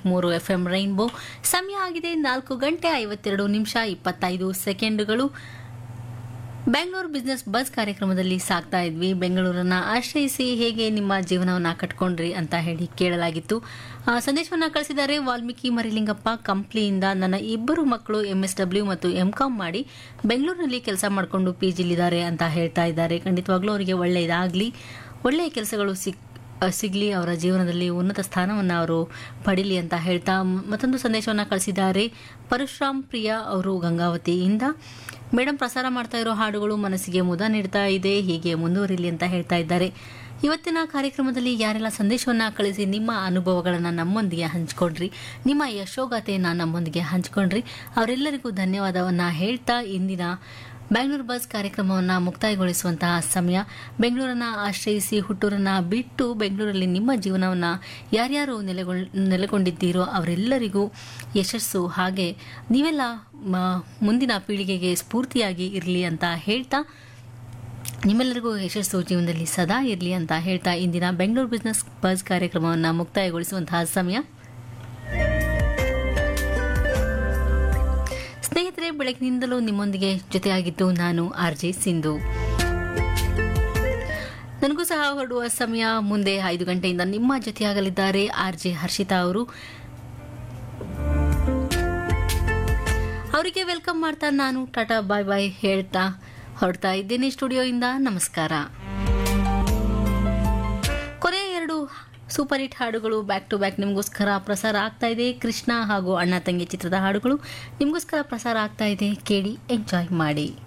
ಮೂರು F M rainbow ಸಮಯ ಆಗಿದೆ ನಾಲ್ಕು ಗಂಟೆ ಐವತ್ತೆರಡು ನಿಮಿಷ ಇಪ್ಪತ್ತೈದು ಸೆಕೆಂಡುಗಳು ಬೆಂಗಳೂರು ಬಿಸ್ನೆಸ್ ಬಸ್ ಕಾರ್ಯಕ್ರಮದಲ್ಲಿ ಸಾಕ್ತಾ ಇದ್ವಿ ಬೆಂಗಳೂರನ್ನ ಆಶ್ರಯಿಸಿ ಹೇಗೆ ನಿಮ್ಮ ಜೀವನವನ್ನ ಕಟ್ಕೊಂಡ್ರಿ ಅಂತ ಹೇಳಿ ಕೇಳಲಾಗಿತ್ತು ಆ, ಸಂದೇಶವನ್ನ ಕಳಿಸಿದ್ದಾರೆ ವಾಲ್ಮೀಕಿ ಮರಿಲಿಂಗಪ್ಪ ಕಂಪ್ಲಿಯಿಂದ ನನ್ನ ಇಬ್ಬರು ಮಕ್ಕಳು ಎಂ ಎಸ್ ಡಬ್ಲ್ಯೂ ಮತ್ತು ಎಂ ಕಾಮ್ ಮಾಡಿ ಬೆಂಗಳೂರಿನಲ್ಲಿ ಕೆಲಸ ಮಾಡಿಕೊಂಡು ಪಿ ಜಿಲಿದ್ದಾರೆ ಅಂತ ಹೇಳ್ತಾ ಇದ್ದಾರೆ ಖಂಡಿತವಾಗ್ಲೂ ಅವರಿಗೆ ಒಳ್ಳೆಯದಾಗಲಿ ಒಳ್ಳೆಯ ಕೆಲಸಗಳು ಸಿಕ್ ಅ, ಸಿಗ್ಲಿ ಅವರ ಜೀವನದಲ್ಲಿ ಉನ್ನತ ಸ್ಥಾನವನ್ನು ಅವರು ಪಡೀಲಿ ಅಂತ ಹೇಳ್ತಾ ಮ್- ಮತ್ತೊಂದು ಸಂದೇಶವನ್ನು ಕಳಿಸಿದ್ದಾರೆ ಪರಶುರಾಮ್ ಪ್ರಿಯಾ ಅವರು ಗಂಗಾವತಿಯಿಂದ ಮೇಡಮ್ ಪ್ರಸಾರ ಮಾಡ್ತಾ ಇರೋ ಹಾಡುಗಳು ಮನಸ್ಸಿಗೆ ಮುದ ನೀಡ್ತಾ ಇದೆ ಹೀಗೆ ಮುಂದುವರಿಲಿ ಅಂತ ಹೇಳ್ತಾ ಇದ್ದಾರೆ ಇವತ್ತಿನ ಕಾರ್ಯಕ್ರಮದಲ್ಲಿ ಯಾರೆಲ್ಲ ಸಂದೇಶವನ್ನು ಕಳಿಸಿ ನಿಮ್ಮ ಅನುಭವಗಳನ್ನು ನಮ್ಮೊಂದಿಗೆ ಹಂಚ್ಕೊಂಡ್ರಿ ನಿಮ್ಮ ಯಶೋಗಾಥೆಯನ್ನು ನಮ್ಮೊಂದಿಗೆ ಹಂಚ್ಕೊಂಡ್ರಿ ಅವರೆಲ್ಲರಿಗೂ ಧನ್ಯವಾದವನ್ನು ಹೇಳ್ತಾ ಇಂದಿನ ಬೆಂಗಳೂರು ಬಸ್ ಕಾರ್ಯಕ್ರಮವನ್ನು ಮುಕ್ತಾಯಗೊಳಿಸುವಂತಹ ಸಮಯ ಬೆಂಗಳೂರನ್ನ ಆಶ್ರಯಿಸಿ ಹುಟ್ಟೂರನ್ನ ಬಿಟ್ಟು ಬೆಂಗಳೂರಲ್ಲಿ ನಿಮ್ಮ ಜೀವನವನ್ನು ಯಾರ್ಯಾರು ನೆಲೆಗೊಳ್ ನೆಲೆಗೊಂಡಿದ್ದೀರೋ ಅವರೆಲ್ಲರಿಗೂ ಯಶಸ್ಸು ಹಾಗೆ ನೀವೆಲ್ಲ ಮ- ಮುಂದಿನ ಪೀಳಿಗೆಗೆ ಸ್ಫೂರ್ತಿಯಾಗಿ ಇರಲಿ ಅಂತ ಹೇಳ್ತಾ ನಿಮ್ಮೆಲ್ಲರಿಗೂ ಯಶಸ್ಸು ಜೀವನದಲ್ಲಿ ಸದಾ ಇರಲಿ ಅಂತ ಹೇಳ್ತಾ ಇಂದಿನ ಬೆಂಗಳೂರು ಬಿಸ್ನೆಸ್ ಬಸ್ ಕಾರ್ಯಕ್ರಮವನ್ನು ಮುಕ್ತಾಯಗೊಳಿಸುವಂತಹ ಸಮಯ ಸ್ನೇಹಿತರೆ ಬೆಳಗಿನಿಂದಲೂ ನಿಮ್ಮೊಂದಿಗೆ ಜೊತೆಯಾಗಿದ್ದು ನಾನು ಆರ್ ಜೆ ಸಿಂಧು ನನಗೂ ಸಹ ಹೊರಡುವ ಸಮಯ ಮುಂದೆ ಐದು ಗಂಟೆಯಿಂದ ನಿಮ್ಮ ಜೊತೆಯಾಗಲಿದ್ದಾರೆ ಆರ್ ಜೆ ಹರ್ಷಿತಾ ಅವರು ಅವರಿಗೆ ವೆಲ್ಕಮ್ ಮಾಡ್ತಾ ನಾನು ಟಾಟಾ ಬಾಯ್ ಬಾಯ್ ಹೇಳ್ತಾ ಹೊರಡ್ತಾ ಇದ್ದೇನೆ ಸ್ಟುಡಿಯೋಯಿಂದ ನಮಸ್ಕಾರ ಕೊನೆಯ ಎರಡು ಸೂಪರ್ ಹಿಟ್ ಹಾಡುಗಳು ಬ್ಯಾಕ್ ಟು ಬ್ಯಾಕ್ ನಿಮಗೋಸ್ಕರ ಪ್ರಸಾರ ಆಗ್ತಾ ಇದೆ ಕೃಷ್ಣ ಹಾಗೂ ಅಣ್ಣ ತಂಗಿ ಚಿತ್ರದ ಹಾಡುಗಳು ನಿಮಗೋಸ್ಕರ ಪ್ರಸಾರ ಆಗ್ತಾ ಇದೆ ಕೇಳಿ ಎಂಜಾಯ್ ಮಾಡಿ